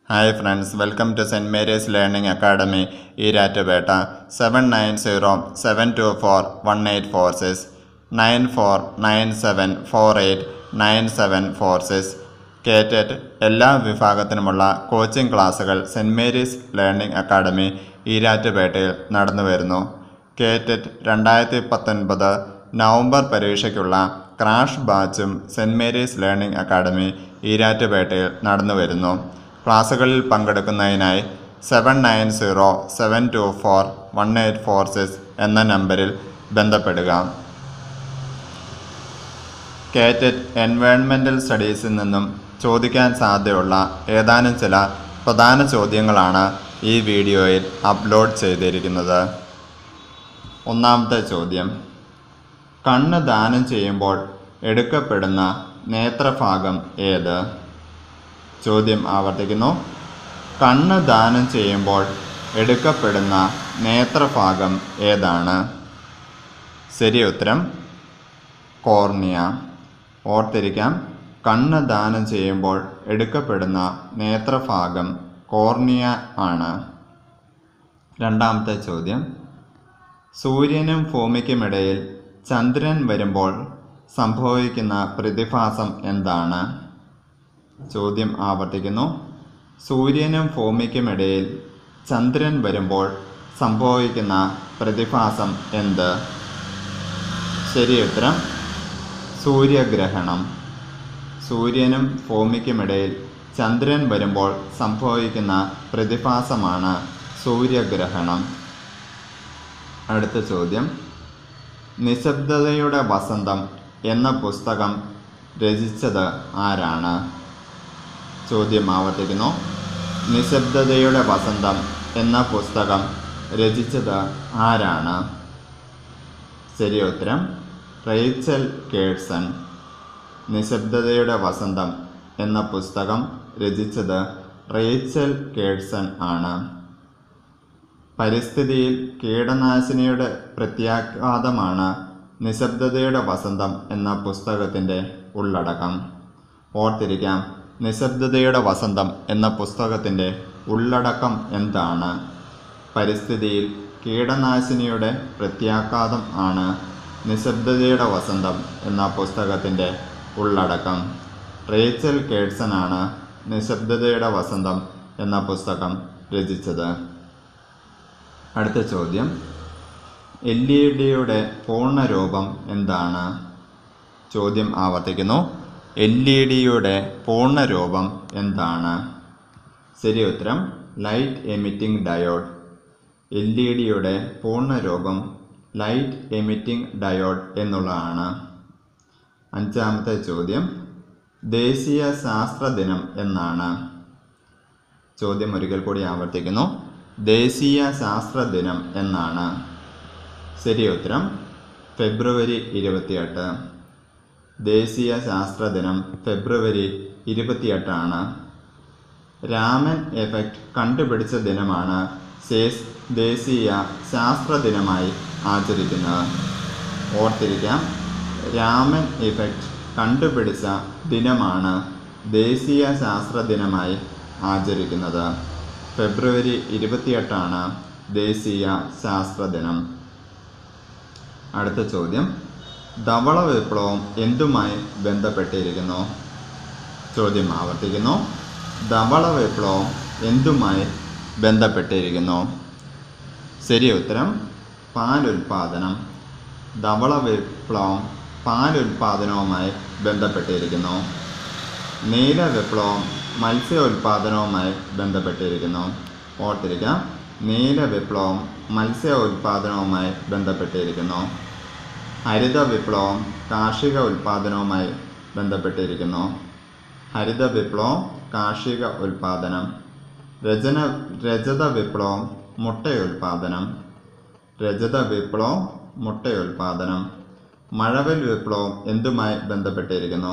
hi friends welcome to Saint Mary's learning academy Erattupetta seven nine zero seven two four one eight four six nine four nine seven four eight nine seven four six KTET എല്ലാ വിഭാഗത്തിനുമുള്ള coaching ക്ലാസ്സുകൾ Saint Mary's learning academy ഈരാറ്റുപേട്ടയിൽ നടന്നു വരുന്നു KTET രണ്ടായിരത്തി പത്തൊൻപത് November പരീക്ഷയ്ക്കുള്ള crash ബാച്ചും സെൻറ്റ് മേരീസ് ലേണിംഗ് അക്കാഡമി ഈരാറ്റുപേട്ടയിൽ നടന്നു വരുന്നു ക്ലാസ്സുകളിൽ പങ്കെടുക്കുന്നതിനായി seven nine zero seven two four one eight four six എന്ന നമ്പറിൽ ബന്ധപ്പെടുക കേറ്ററ്റ് എൻവയോൺമെൻറ്റൽ സ്റ്റഡീസിൽ നിന്നും ചോദിക്കാൻ സാധ്യതയുള്ള ഏതാനും ചില പ്രധാന ചോദ്യങ്ങളാണ് ഈ വീഡിയോയിൽ അപ്ലോഡ് ചെയ്തിരിക്കുന്നത് ഒന്നാമത്തെ ചോദ്യം കണ്ണ് ദാനം ചെയ്യുമ്പോൾ എടുക്കപ്പെടുന്ന നേത്രഭാഗം ഏത് ചോദ്യം ആവർത്തിക്കുന്നു കണ്ണ് ദാനം ചെയ്യുമ്പോൾ എടുക്കപ്പെടുന്ന നേത്രഭാഗം ഏതാണ് ശരി ഉത്തരം കോർണിയ ഓർത്തിരിക്കാം കണ്ണ് ദാനം ചെയ്യുമ്പോൾ എടുക്കപ്പെടുന്ന നേത്രഭാഗം കോർണിയ ആണ് രണ്ടാമത്തെ ചോദ്യം സൂര്യനും ഭൂമിക്കുമിടയിൽ ചന്ദ്രൻ വരുമ്പോൾ സംഭവിക്കുന്ന പ്രതിഭാസം എന്താണ് ചോദ്യം ആവർത്തിക്കുന്നു സൂര്യനും ഭൂമിക്കുമിടയിൽ ചന്ദ്രൻ വരുമ്പോൾ സംഭവിക്കുന്ന പ്രതിഭാസം എന്ത് ശരി ഉത്തരം സൂര്യഗ്രഹണം സൂര്യനും ഭൂമിക്കുമിടയിൽ ചന്ദ്രൻ വരുമ്പോൾ സംഭവിക്കുന്ന പ്രതിഭാസമാണ് സൂര്യഗ്രഹണം അടുത്ത ചോദ്യം നിശബ്ദതയുടെ വസന്തം എന്ന പുസ്തകം രചിച്ചത് ആരാണ് ചോദ്യം ആവർത്തിക്കുന്നു നിശബ്ദതയുടെ വസന്തം എന്ന പുസ്തകം രചിച്ചത് ആരാണ് ശരി ഉത്തരം റേച്ചൽ കേഴ്സൺ നിശബ്ദതയുടെ വസന്തം എന്ന പുസ്തകം രചിച്ചത് റേച്ചൽ കേഴ്സൺ ആണ് പരിസ്ഥിതിയിൽ കീടനാശിനിയുടെ പ്രത്യാഘാതമാണ് നിശബ്ദതയുടെ വസന്തം എന്ന പുസ്തകത്തിൻ്റെ ഉള്ളടക്കം ഓർത്തിരിക്കാം നിശബ്ദതയുടെ വസന്തം എന്ന പുസ്തകത്തിൻ്റെ ഉള്ളടക്കം എന്താണ് പരിസ്ഥിതിയിൽ കീടനാശിനിയുടെ പ്രത്യാഘാതം ആണ് നിശബ്ദതയുടെ വസന്തം എന്ന പുസ്തകത്തിൻ്റെ ഉള്ളടക്കം റേച്ചൽ കേഡ്സൺ ആണ് നിശബ്ദതയുടെ വസന്തം എന്ന പുസ്തകം രചിച്ചത് അടുത്ത ചോദ്യം എൽ ഇ ഡിയുടെ പൂർണ്ണരൂപം എന്താണ് ചോദ്യം ആവർത്തിക്കുന്നു എൽ ഇ ഡിയുടെ പൂർണ്ണരൂപം എന്താണ് ശരി ഉത്തരം light emitting diode L E ഡിയുടെ പൂർണ്ണരൂപം ലൈറ്റ് എമിറ്റിംഗ് ഡയോഡ് എന്നുള്ളതാണ് അഞ്ചാമത്തെ ചോദ്യം ദേശീയ ശാസ്ത്ര ദിനം എന്നാണ് ചോദ്യം ഒരിക്കൽ കൂടി ആവർത്തിക്കുന്നു ദേശീയ ശാസ്ത്ര ദിനം എന്നാണ് ശരി ഉത്തരം ഫെബ്രുവരി ഇരുപത്തിയെട്ട് ദേശീയ ശാസ്ത്ര ദിനം ഫെബ്രുവരി ഇരുപത്തിയെട്ടാണ് രാമൻ എഫക്റ്റ് കണ്ടുപിടിച്ച ദിനമാണ് ശേസ് ദേശീയ ശാസ്ത്ര ദിനമായി ആചരിക്കുന്നത് ഓർത്തിരിക്കാം രാമൻ ഇഫക്റ്റ് കണ്ടുപിടിച്ച ദിനമാണ് ദേശീയ ശാസ്ത്ര ദിനമായി ആചരിക്കുന്നത് ഫെബ്രുവരി ഇരുപത്തിയെട്ടാണ് ദേശീയ ശാസ്ത്ര ദിനം അടുത്ത ചോദ്യം ധവള വിപ്ലവം എന്തുമായി ബന്ധപ്പെട്ടിരിക്കുന്നു ചോദ്യം ആവർത്തിക്കുന്നു ധവള വിപ്ലവം എന്തുമായി ബന്ധപ്പെട്ടിരിക്കുന്നു ശരി ഉത്തരം പാലുൽപാദനം ധവള വിപ്ലവം പാലുൽപാദനവുമായി ബന്ധപ്പെട്ടിരിക്കുന്നു നീല വിപ്ലവം മത്സ്യ ഉൽപാദനവുമായി ബന്ധപ്പെട്ടിരിക്കുന്നു ഓർത്തിരിക്കാം നീല വിപ്ലവം മത്സ്യ ഉൽപാദനവുമായി ബന്ധപ്പെട്ടിരിക്കുന്നു ഹരിത വിപ്ലവം കാർഷിക ഉൽപാദനവുമായി ബന്ധപ്പെട്ടിരിക്കുന്നു ഹരിത വിപ്ലവം കാർഷിക ഉൽപാദനം രചന രജത വിപ്ലവം മുട്ടയുൽപാദനം രജത വിപ്ലവം മുട്ടയുൽപാദനം മഴവൽ വിപ്ലവം എന്തുമായി ബന്ധപ്പെട്ടിരിക്കുന്നു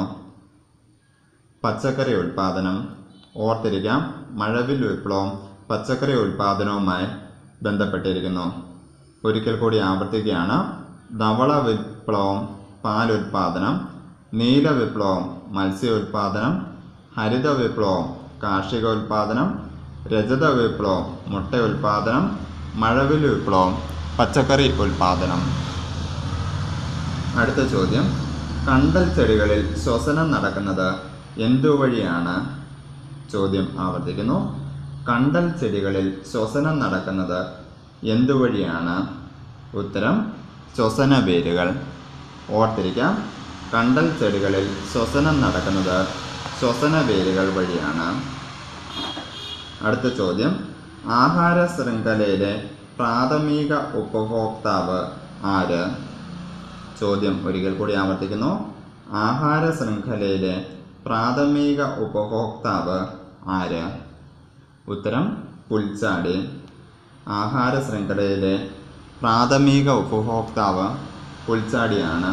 പച്ചക്കറി ഉൽപാദനം ഓർത്തിരിക്കാം മഴവിൽ വിപ്ലവം പച്ചക്കറി ഉൽപാദനവുമായി ബന്ധപ്പെട്ടിരിക്കുന്നു ഒരിക്കൽ കൂടി ആവർത്തിക്കുകയാണ് ധവള വിപ്ലവം പാലുൽപാദനം നീല വിപ്ലവം മത്സ്യ ഉൽപാദനം ഹരിത വിപ്ലവം കാർഷിക ഉൽപാദനം രജത വിപ്ലവം മുട്ട ഉൽപാദനം മഴവിൽ വിപ്ലവം പച്ചക്കറി ഉൽപാദനം അടുത്ത ചോദ്യം കണ്ടൽ ചെടികളിൽ ശ്വസനം നടക്കുന്നത് എന്തുവഴിയാണ് ചോദ്യം ആവർത്തിക്കുന്നു കണ്ടൽ ചെടികളിൽ ശ്വസനം നടക്കുന്നത് എന്തുവഴിയാണ് ഉത്തരം ശ്വസന വേരുകൾ ഓർത്തിരിക്കാം കണ്ടൽ ചെടികളിൽ ശ്വസനം നടക്കുന്നത് ശ്വസന വേരുകൾ വഴിയാണ് അടുത്ത ചോദ്യം ആഹാര ശൃംഖലയിലെ പ്രാഥമിക ഉപഭോക്താവ് ആര് ചോദ്യം ഒരിക്കൽ കൂടി ആവർത്തിക്കുന്നു ആഹാര ശൃംഖലയിലെ പ്രാഥമിക ഉപഭോക്താവ് ആര് ഉത്തരം പുൽച്ചാടി ആഹാര ശൃംഖലയിലെ പ്രാഥമിക ഉപഭോക്താവ് പുൽച്ചാടിയാണ്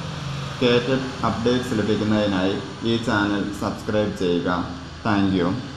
കേറ്റഡ് അപ്ഡേറ്റ്സ് ലഭിക്കുന്നതിനായി ഈ ചാനൽ സബ്സ്ക്രൈബ് ചെയ്യുക താങ്ക് യു